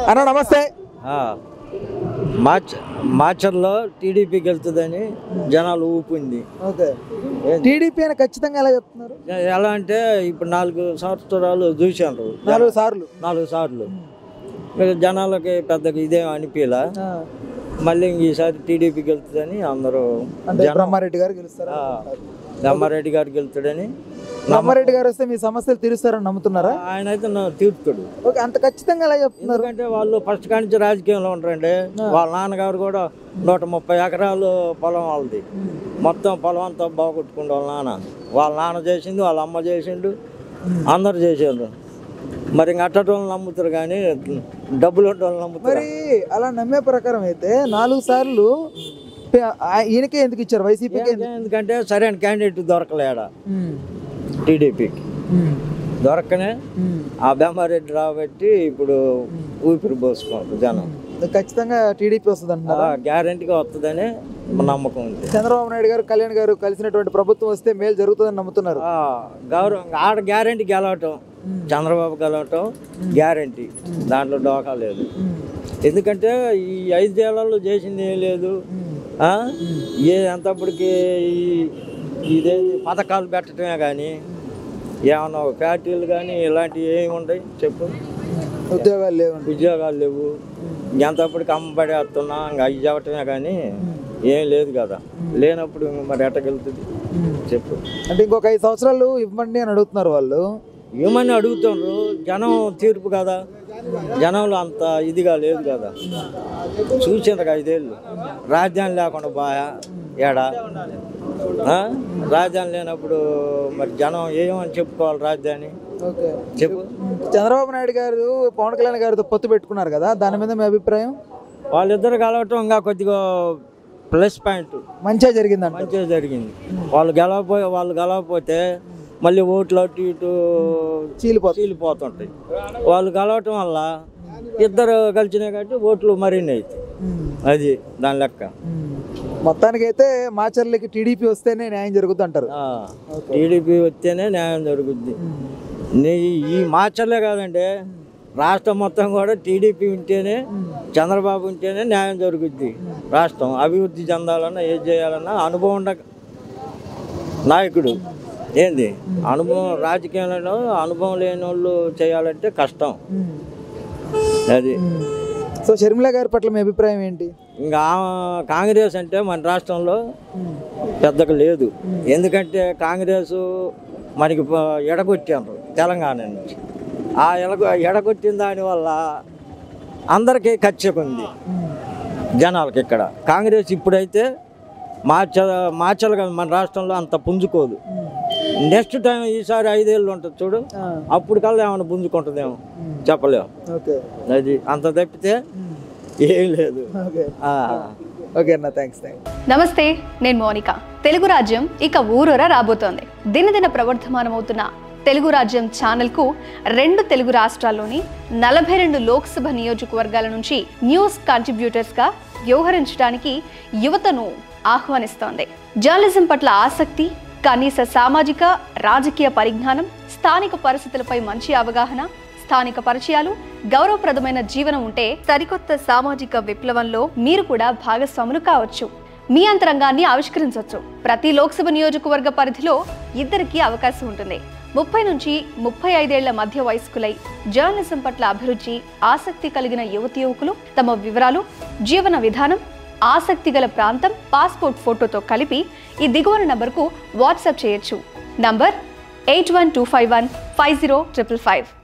అన్న నమస్తే ఆ, మాచ మాచర్లో టీడీపీకి వెళ్తుందని జనాలు ఊపింది ఓకే ఏంది? టీడీపీ అని ఖచ్చితంగా ఎలా చెప్తున్నారు ఎలా అంటే ఇప్పుడు నాలుగు సంవత్సరాలు చూశారు నాలుగు సార్లు నాలుగు సార్లు ఇక జనాలకి పెద్దగా ఇదేం అనిపించలా ఆ, మళ్ళీ ఇంక ఈసారి టీడీపీకి వెళ్తుందని అందరూ అంటే జనం- బ్రహ్మారెడ్డి గారు గెలుస్తారా ఆ, బ్రహ్మారెడ్డి గారికి వెళ్తాడని బ్రహ్మారెడ్డి గారు వస్తే మీ సమస్యలు తీరుస్తారని నమ్ముతున్నారా ఆయన అయితే నా తీర్చుతాడు ఓకే అంత ఖచ్చితంగా ఎలా చెప్తున్నారు ఎందుకంటే వాళ్ళు ఫస్ట్ కాడి నుంచి రాజకీయంలో ఉంటారండి వాళ్ళ నాన్నగారు కూడా నూట ముప్పై ఎకరాలు పొలం వాళ్ళది మొత్తం పొలం అంతా బాగొట్టుకుండు వాళ్ళ నాన్న వాళ్ళ నాన్న చేసింది వాళ్ళ అమ్మ చేసిండు అందరు చేసిండ్రు మరి ఇంక అట్టటోళ్ళని నమ్ముతారు కానీ డబ్బులు వాళ్ళని నమ్ముతారు మరి అలా నమ్మే ప్రకారం అయితే నాలుగు సార్లు పే- ఆ- ఈయనకే ఎందుకు ఇచ్చారు వైసీపీకి ఎందుకంటే సరైన క్యాండిడేట్ దొరకలేడ టీడీపీకి దొరకనే ఆ బెమ్మారెడ్డి రాబట్టి ఇప్పుడు ఊపిరి పోసుకుంటారు జనం ఖచ్చితంగా టీడీపీ వస్తుంది అంటున్నారు గ్యారంటీగా వస్తుందని నమ్మకం ఉంది చంద్రబాబు నాయుడు గారు కళ్యాణ్ గారు కలిసినటువంటి ప్రభుత్వం వస్తే మేలు జరుగుతుందని నమ్ముతున్నారు ఆ, గౌరవం ఆడ గ్యారంటీ గెలవటం చంద్రబాబు గెలవటం గ్యారంటీ దాంట్లో డోకా లేదు ఎందుకంటే ఈ ఐదు జిల్లాల్లో చేసింది ఏం లేదు ఆ? ఏ ఎంతప్పటికి ఈ- ఇదే పథకాలు పెట్టడమే కానీ ఏమన్నా ఒక ఫ్యాక్టరీలు కానీ ఇలాంటివి ఏమి ఉంటాయి చెప్పు ఉద్యోగాలు లేవండి ఉద్యోగాలు లేవు ఎంతప్పటికి అమ్మబడి వస్తున్నా ఇంకా అవి చెప్పటమే కానీ ఏం లేదు కదా లేనప్పుడు ఇంక మరి ఎట్టగలుగుతుంది చెప్పు అంటే ఇంకొక ఐదు సంవత్సరాలు ఇవ్వండి అని అడుగుతున్నారు వాళ్ళు ఏమని అడుగుతుండ్రు జనం తీర్పు కదా జనంలో అంత ఇదిగా లేదు కదా చూసిండ్రు ఐదేళ్ళు రాజధాని లేకుండా బాయా ఏడా ఆ? రాజధాని లేనప్పుడు మరి జనం ఏమని చెప్పుకోవాలి రాజధాని ఓకే చెప్పు చంద్రబాబు నాయుడు గారు పవన్ కళ్యాణ్ గారితో పొత్తు పెట్టుకున్నారు కదా దాని మీద మీ అభిప్రాయం వాళ్ళిద్దరు కలవటం ఇంకా కొద్దిగా ప్లస్ పాయింట్ మంచిగా జరిగిందంట మంచిగా జరిగింది వాళ్ళు గెలవపోయి వాళ్ళు గెలవకపోతే మళ్ళీ ఓట్లు అటు ఇటు చీలిపోతుంది చీలిపోతుంటాయి వాళ్ళు కలవటం వల్ల ఇద్దరు కలిసినాయి కాబట్టి ఓట్లు మరిన్ని అవుతాయి అది దాని లెక్క మొత్తానికి అయితే మాచర్లకి టీడీపీ వస్తేనే న్యాయం జరుగుతుంది అంటారు ఆ, టీడీపీ వస్తేనే న్యాయం జరుగుద్ది నీ ఈ మార్చలే కాదండి రాష్ట్రం మొత్తం కూడా టీడీపీ ఉంటేనే చంద్రబాబు ఉంటేనే న్యాయం జరుగుద్ది రాష్ట్రం అభివృద్ధి చెందాలన్నా ఏది చేయాలన్నా అనుభవం ఉండ నాయకుడు ఏంది అనుభవం రాజకీయాలలో అనుభవం లేని వాళ్ళు చేయాలంటే కష్టం అది సో షర్మిల గారి పట్ల మీ అభిప్రాయం ఏంటి ఇంకా ఆ కాంగ్రెస్ అంటే మన రాష్ట్రంలో పెద్దగా లేదు ఎందుకంటే కాంగ్రెస్ మనకి ప- ఎడగొట్టారు తెలంగాణ నుంచి ఆ ఎడగ ఎడగొట్టిన దానివల్ల అందరికీ ఖర్చుకు ఉంది జనాలకి ఇక్కడ కాంగ్రెస్ ఇప్పుడైతే మార్చ మార్చాలి కదా మన రాష్ట్రంలో అంత పుంజుకోదు నెక్స్ట్ టైం ఈసారి ఐదేళ్ళు ఉంటుంది చూడు అప్పుడు కల్లా ఏమైనా పుంజుకుంటుందేమో చెప్పలేము ఓకే అది అంత తప్పితే ఏం లేదు ఓకే ఆ. ఓకే అన్న థ్యాంక్స్ థ్యాంక్స్ నమస్తే నేను మౌనిక తెలుగు రాజ్యం ఇక ఊరూరా రాబోతోంది దినదిన ప్రవర్ధమానమవుతున్న తెలుగు రాజ్యం ఛానల్కు రెండు తెలుగు రాష్ట్రాల్లోని నలభై రెండు లోక్సభ నియోజకవర్గాల నుంచి న్యూస్ కంట్రిబ్యూటర్స్గా వ్యవహరించడానికి యువతను ఆహ్వానిస్తోంది జర్నలిజం పట్ల ఆసక్తి కనీస సామాజిక రాజకీయ పరిజ్ఞానం స్థానిక పరిస్థితులపై మంచి అవగాహన స్థానిక పరిచయాలు గౌరవప్రదమైన జీవనం ఉంటే సరికొత్త సామాజిక విప్లవంలో మీరు కూడా భాగస్వాములు కావచ్చు మీ అంతరంగాన్ని ఆవిష్కరించవచ్చు ప్రతి లోక్సభ నియోజకవర్గ పరిధిలో ఇద్దరికి అవకాశం ఉంటుంది ముప్పై నుంచి ముప్పై ఐదేళ్ల మధ్య వయస్కులై జర్నలిజం పట్ల అభిరుచి ఆసక్తి కలిగిన యువతి యువకులు తమ వివరాలు జీవన విధానం ఆసక్తి గల ప్రాంతం పాస్పోర్ట్ ఫోటోతో కలిపి ఈ దిగువన నంబర్కు వాట్సాప్ చేయొచ్చు number eight one two five one five zero triple five